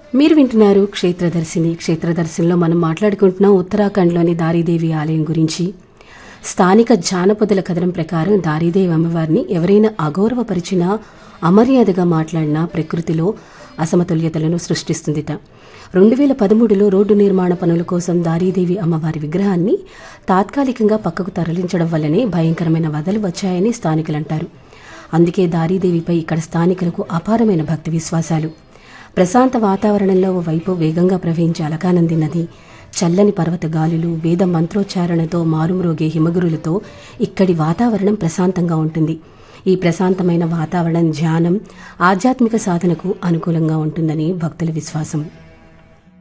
మీరు వింటున్నారు క్షేత్రదర్శిని క్షేత్రదర్శినిలో మనం మాట్లాడుకుంటున్నాం ఉత్తరాఖండ్లోని దారిదేవి ఆలయం గురించి స్థానిక జానపదుల కథనం ప్రకారం దారిదేవి అమ్మవారిని ఎవరైనా అగౌరవపరిచినా అమర్యాదగా మాట్లాడినా ప్రకృతిలో అసమతుల్యతలను సృష్టిస్తుందిట రెండు వేల పదమూడులో రోడ్డు నిర్మాణ పనుల కోసం దారీదేవి అమ్మవారి విగ్రహాన్ని తాత్కాలికంగా పక్కకు తరలించడం వల్లనే భయంకరమైన వదలు వచ్చాయని స్థానికులంటారు అందుకే దారీదేవిపై ఇక్కడ స్థానికులకు అపారమైన భక్తి విశ్వాసాలు ప్రశాంత వాతావరణంలో ఓవైపు వేగంగా ప్రవహించే అలకానంది నది చల్లని పర్వత గాలులు వేద మంత్రోచ్చారణతో మారుమ్రోగే హిమగురులతో ఇక్కడి వాతావరణం ప్రశాంతంగా ఉంటుంది ఈ ప్రశాంతమైన వాతావరణం ధ్యానం ఆధ్యాత్మిక సాధనకు అనుకూలంగా ఉంటుందని భక్తుల విశ్వాసం